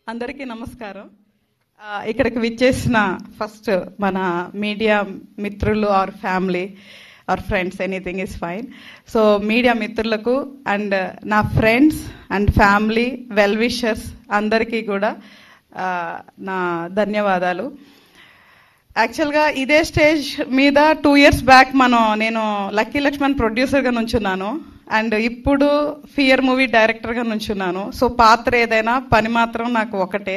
అందరికీ నమస్కారం ఆ, ఇక్కడికి విచ్చేసిన ఫస్ట్ మన మీడియా మిత్రులు or family or friends anything is fine so media మిత్రులకు అండ్ నా friends and family well wishers అందరికీ కూడా ఆ, నా ధన్యవాదాలు యాక్చువల్గా ఇదే స్టేజ్ మీద టూ ఇయర్స్ బ్యాక్ మనం నేను లక్కీ లక్ష్మణ్ ప్రొడ్యూసర్గా నుంచున్నాను అండ్ ఇప్పుడు ఫియర్ మూవీ డైరెక్టర్గా నుంచున్నాను సో పాత్ర ఏదైనా పని మాత్రం నాకు ఒకటే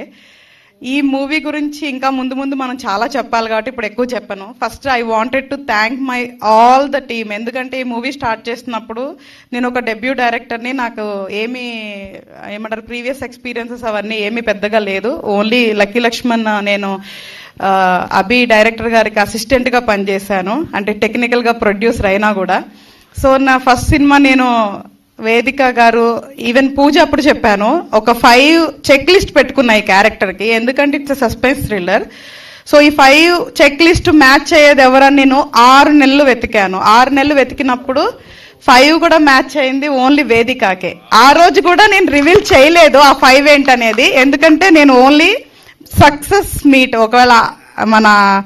ఈ మూవీ గురించి ఇంకా ముందు ముందు మనం చాలా చెప్పాలి కాబట్టి ఇప్పుడు ఎక్కువ చెప్పను first I wanted to thank my all the team ఎందుకంటే ఈ మూవీ స్టార్ట్ చేస్తున్నప్పుడు నేను ఒక డెబ్యూ డైరెక్టర్ని నాకు ఏమీ ఏమంటారు ప్రీవియస్ ఎక్స్పీరియన్సెస్ అవన్నీ ఏమీ పెద్దగా లేదు ఓన్లీ లక్కీ లక్ష్మణ్ నేను ఆ, అభి డైరెక్టర్ గారికి అసిస్టెంట్గా పనిచేశాను అంటే టెక్నికల్గా ప్రొడ్యూసర్ అయినా కూడా సో నా ఫస్ట్ సినిమా నేను వేదిక గారు ఈవెన్ పూజ అప్పుడు చెప్పాను ఒక ఫైవ్ చెక్ లిస్ట్ పెట్టుకున్నా ఈ క్యారెక్టర్కి ఎందుకంటే ఇట్స్ సస్పెన్స్ థ్రిల్లర్ సో ఈ ఫైవ్ చెక్ లిస్ట్ మ్యాచ్ అయ్యేది ఎవరని నేను ఆరు నెలలు వెతికాను ఆరు నెలలు వెతికినప్పుడు ఫైవ్ కూడా మ్యాచ్ అయింది ఓన్లీ వేదికకే ఆ రోజు కూడా నేను రివీల్ చేయలేదు ఆ ఫైవ్ ఏంటనేది ఎందుకంటే నేను ఓన్లీ సక్సెస్ మీట్ ఒకవేళ మన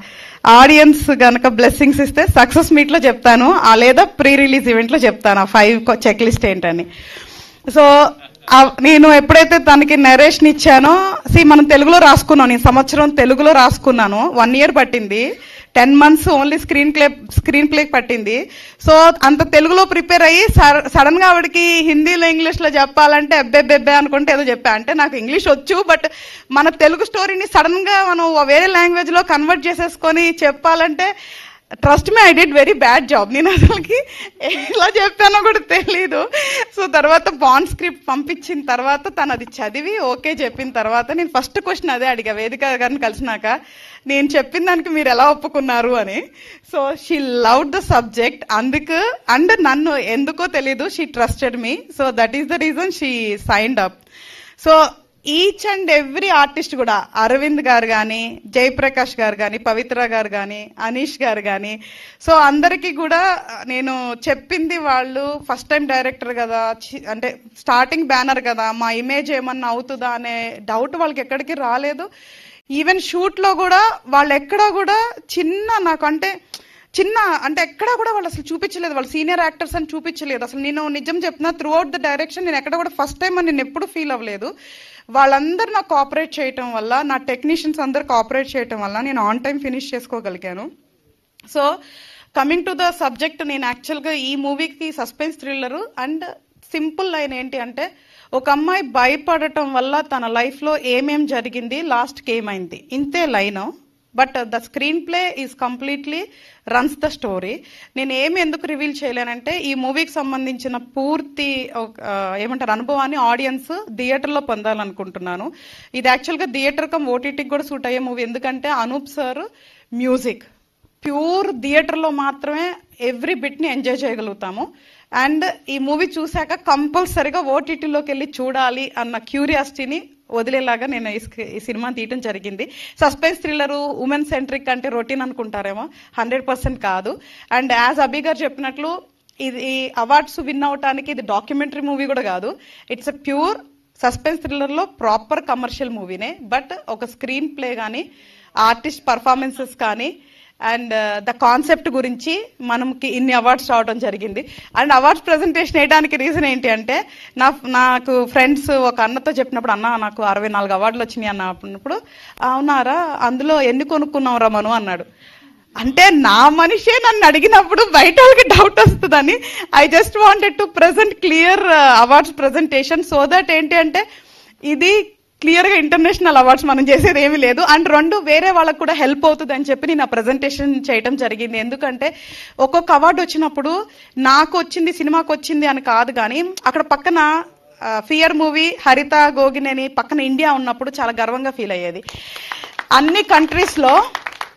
ఆడియన్స్ గనక బ్లెస్సింగ్స్ ఇస్తే సక్సెస్ మీట్ లో చెప్తాను ఆ లేదా ప్రీ రిలీజ్ ఈవెంట్ లో చెప్తాను ఆ ఫైవ్ చెక్ లిస్ట్ ఏంటని సో ఆ- నేను ఎప్పుడైతే తనకి నరేషన్ ఇచ్చానో సి మనం తెలుగులో రాసుకున్నాను ఈ సంవత్సరం తెలుగులో రాసుకున్నాను వన్ ఇయర్ పట్టింది ten months only screen play screen play పట్టింది సో అంత తెలుగులో ప్రిపేర్ అయ్యి సడన్ గా ఆవిడకి హిందీలో ఇంగ్లీష్ లో చెప్పాలంటే అబ్బే బెబ్బే అనుకుంటే ఏదో చెప్పా అంటే నాకు ఇంగ్లీష్ వచ్చు బట్ మన తెలుగు స్టోరీని సడన్ గా మనం వేరే లాంగ్వేజ్ లో కన్వర్ట్ చేసేసుకొని చెప్పాలంటే trust me I did very bad job నేను అసలుకి ఎలా చెప్పానో కూడా తెలీదు సో తర్వాత బాండ్ స్క్రిప్ట్ పంపించిన తర్వాత తను అది చదివి ఓకే చెప్పిన తర్వాత నేను ఫస్ట్ క్వశ్చన్ అదే అడిగా వేదిక గారిని కలిసినాక నేను చెప్పిన దానికి మీరు ఎలా ఒప్పుకున్నారు అని so she love the subject అందుకు అండ్ నన్ను ఎందుకో తెలీదు she trusted me so that is the reason she signed up so each and every artist కూడా అరవింద్ గారు కానీ జయప్రకాష్ గారు కానీ పవిత్ర గారు కానీ అనీష్ గారు కానీ సో అందరికీ కూడా నేను చెప్పింది వాళ్ళు ఫస్ట్ టైం డైరెక్టర్ కదా చి- అంటే స్టార్టింగ్ బ్యానర్ కదా మా ఇమేజ్ ఏమన్నా అవుతుందా అనే డౌట్ వాళ్ళకి ఎక్కడికి రాలేదు ఈవెన్ షూట్లో కూడా వాళ్ళు ఎక్కడా కూడా చిన్న నాకు అంటే చిన్న అంటే ఎక్కడా కూడా వాళ్ళు అసలు చూపించలేదు వాళ్ళు సీనియర్ యాక్టర్స్ అని చూపించలేదు అసలు నేను నిజం చెప్తున్నా త్రూ అవుట్ ద డైరెక్షన్ నేను ఎక్కడ కూడా ఫస్ట్ టైం అని నేను ఎప్పుడు ఫీల్ అవ్వలేదు వాళ్ళందరూ నాకు కోఆపరేట్ చేయటం వల్ల నా టెక్నీషియన్స్ అందరు కోఆపరేట్ చేయటం వల్ల నేను ఆన్ టైం ఫినిష్ చేసుకోగలిగాను so coming to the subject నేను యాక్చువల్గా ఈ మూవీకి suspense thriller and simple line ఏంటి అంటే ఒక అమ్మాయి భయపడటం వల్ల తన లైఫ్లో ఏమేం జరిగింది లాస్ట్కి ఏమైంది ఇంతే line but the screen play is completely runs the story నేను ఏమి ఎందుకు రివీల్ చేయలేనంటే ఈ మూవీకి సంబంధించిన పూర్తి ఒక, ఆ, ఏమంటారు అనుభవాన్ని ఆడియన్స్ థియేటర్లో పొందాలనుకుంటున్నాను ఇది యాక్చువల్గా థియేటర్ కమ్ ఓటీటీకి కూడా సూట్ అయ్యే మూవీ ఎందుకంటే అనూప్ సార్ మ్యూజిక్ ప్యూర్ థియేటర్లో మాత్రమే ఎవ్రీ బిట్ని ఎంజాయ్ చేయగలుగుతాము అండ్ ఈ మూవీ చూశాక కంపల్సరిగా ఓటీటీలోకి వెళ్ళి చూడాలి అన్న క్యూరియాసిటీని వదిలేలాగా నేను ఈ స్క్రీ- ఈ సినిమా తీయటం జరిగింది సస్పెన్స్ థ్రిల్లర్ ఉమెన్ సెంట్రిక్ అంటే రొటీన్ అనుకుంటారేమో హండ్రెడ్ పర్సెంట్ కాదు అండ్ యాజ్ అభి గారు చెప్పినట్లు ఇది ఈ అవార్డ్స్ విన్ అవటానికి ఇది డాక్యుమెంటరీ మూవీ కూడా కాదు ఇట్స్ ఎ ప్యూర్ సస్పెన్స్ థ్రిల్లర్లో ప్రాపర్ కమర్షియల్ మూవీనే బట్ ఒక స్క్రీన్ ప్లే కానీ ఆర్టిస్ట్ పర్ఫార్మెన్సెస్ కానీ అండ్ ద కాన్సెప్ట్ గురించి మనకి ఇన్ని అవార్డ్స్ రావడం జరిగింది అండ్ అవార్డ్స్ ప్రజెంటేషన్ వేయడానికి రీజన్ ఏంటి అంటే నా నాకు ఫ్రెండ్స్ ఒక అన్నతో చెప్పినప్పుడు అన్న నాకు అరవై నాలుగు అవార్డులు వచ్చినాయి అన్న అన్నప్పుడు అవునారా అందులో ఎన్ని కొనుక్కున్నావురా మను అన్నాడు అంటే నా మనిషే నన్ను అడిగినప్పుడు బయట వాళ్ళకి డౌట్ వస్తుందని I just wanted to present clear awards presentation so that ఏంటి అంటే ఇది క్లియర్ గా ఇంటర్నేషనల్ అవార్డ్స్ మనం చేసేది ఏమీ లేదు అండ్ రెండు వేరే వాళ్ళకు కూడా హెల్ప్ అవుతుంది అని చెప్పి నేను ప్రజెంటేషన్ చేయడం జరిగింది ఎందుకంటే ఒక్కొక్క అవార్డు వచ్చినప్పుడు నాకు వచ్చింది సినిమాకి వచ్చింది అని కాదు కానీ అక్కడ పక్కన ఫియర్ మూవీ హరిత గోగినేని పక్కన ఇండియా ఉన్నప్పుడు చాలా గర్వంగా ఫీల్ అయ్యేది అన్ని కంట్రీస్లో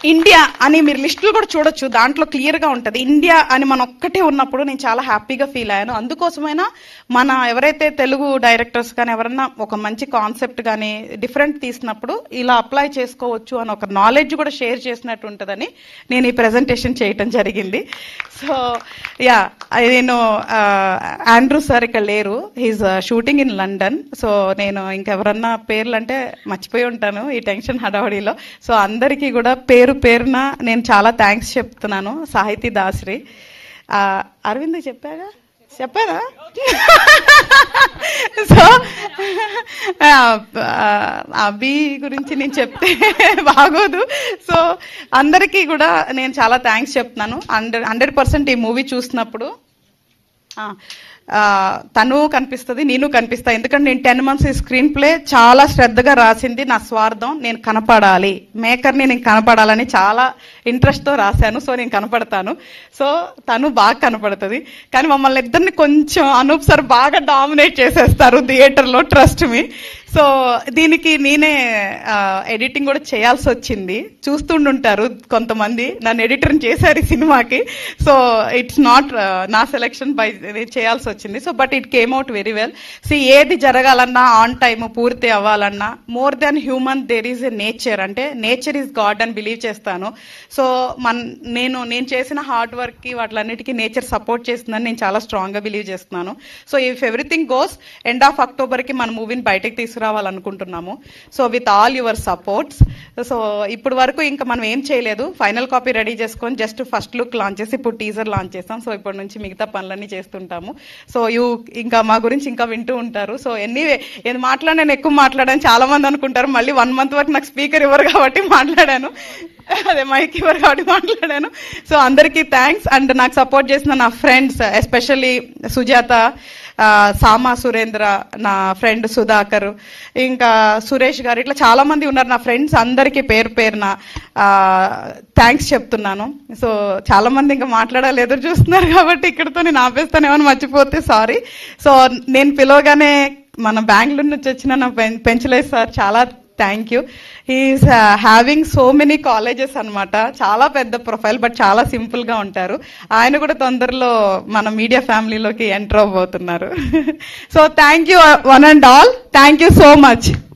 ఇండియా అని మీరు లిస్టులు కూడా చూడొచ్చు దాంట్లో క్లియర్గా ఉంటుంది ఇండియా అని మన ఒక్కటే ఉన్నప్పుడు నేను చాలా హ్యాపీగా ఫీల్ అయ్యాను అందుకోసమైనా మన ఎవరైతే తెలుగు డైరెక్టర్స్ కానీ ఎవరన్నా ఒక మంచి కాన్సెప్ట్ కానీ డిఫరెంట్ తీసినప్పుడు ఇలా అప్లై చేసుకోవచ్చు అని ఒక నాలెడ్జ్ కూడా షేర్ చేసినట్టు ఉంటుందని నేను ఈ ప్రెజెంటేషన్ చేయటం జరిగింది సో యా నేను ఆండ్రూ సార్ ఇక్కడ లేరు he's shooting in London so నేను ఇంకెవరన్నా పేర్లు అంటే మర్చిపోయి ఉంటాను ఈ టెన్షన్ హడావడిలో సో అందరికీ కూడా పేరు పేరున నేను చాలా థ్యాంక్స్ చెప్తున్నాను సాహితీ దాసరి ఆ, అరవింద్ చెప్పాగా చెప్పారా సో అభి గురించి నేను చెప్తే బాగోదు సో అందరికీ కూడా నేను చాలా థ్యాంక్స్ చెప్తున్నాను హండ్రెడ్ హండ్రెడ్ పర్సెంట్ ఈ మూవీ చూసినప్పుడు ఆ, ఆ, తను కనిపిస్తుంది నేను కనిపిస్తా ఎందుకంటే నేను టెన్ మంత్స్ ఈ స్క్రీన్ ప్లే చాలా శ్రద్ధగా రాసింది నా స్వార్థం నేను కనపడాలి మేకర్ని నేను కనపడాలని చాలా ఇంట్రెస్ట్తో రాశాను సో నేను కనపడతాను సో తను బాగా కనపడుతుంది కానీ మమ్మల్ని ఇద్దరిని కొంచెం అనూప్ సార్ బాగా డామినేట్ చేసేస్తారు థియేటర్లో ట్రస్ట్ మీ సో దీనికి నేనే ఎడిటింగ్ కూడా చేయాల్సి వచ్చింది చూస్తుండుంటారు కొంతమంది నన్ను ఎడిటర్ని చేశారు ఈ సినిమాకి సో ఇట్స్ నాట్ నా సెలెక్షన్ బై చేయాల్సి వచ్చింది so but it came out very well see ఏది జరగాలన్నా ఆన్ టైం పూర్తి అవ్వాలన్నా more than human there is a nature అంటే నేచర్ ఈజ్ గాడ్ అని బిలీవ్ చేస్తాను సో మన నేను నేను చేసిన హార్డ్ వర్క్కి వాటిలన్నిటికీ నేచర్ సపోర్ట్ చేస్తుందని నేను చాలా స్ట్రాంగ్గా బిలీవ్ చేస్తున్నాను so if everything goes end of అక్టోబర్కి మన మూవీని బయటకు తీసుకురావాలనుకుంటున్నాము so with all your supports so ఇప్పుడు వరకు ఇంకా మనం ఏం చేయలేదు ఫైనల్ కాపీ రెడీ చేసుకొని జస్ట్ ఫస్ట్ లుక్ లాంచ్ చేసి ఇప్పుడు టీజర్ లాంచ్ చేస్తాం సో ఇప్పటి నుంచి మిగతా పనులన్నీ చేస్తుంటాము సో యూ ఇంకా మా గురించి ఇంకా వింటూ ఉంటారు సో ఎన్ని ఏది మాట్లాడి నేను ఎక్కువ మాట్లాడాను చాలా మంది అనుకుంటారు మళ్ళీ వన్ మంత్ వరకు నాకు స్పీకర్ ఇవ్వరు కాబట్టి మాట్లాడాను అదే మైక్ ఇవ్వరు కాబట్టి మాట్లాడాను సో అందరికీ థ్యాంక్స్ అండ్ నాకు సపోర్ట్ చేసిన నా ఫ్రెండ్స్ ఎస్పెషల్లీ సుజాత ఆ, సామా సురేంద్ర నా ఫ్రెండ్ సుధాకర్ ఇంకా సురేష్ గారు ఇట్లా చాలా మంది ఉన్నారు నా ఫ్రెండ్స్ అందరికీ పేరు పేరున థ్యాంక్స్ చెప్తున్నాను సో చాలా మంది ఇంకా మాట్లాడాలి ఎదురు చూస్తున్నారు కాబట్టి ఇక్కడతో నేను ఆపేస్తానేమని మర్చిపోతే సారీ సో నేను పిలవగానే మన బెంగళూరు నుంచి వచ్చిన నా పెం పెంచలేదు సార్ చాలా thank you he's having so many colleges అన్నమాట చాలా పెద్ద ప్రొఫైల్ బట్ చాలా సింపుల్గా ఉంటారు ఆయన కూడా తొందరలో మన మీడియా ఫ్యామిలీలోకి ఎంటర్ అవ్వబోతున్నారు so thank you one and all thank you so much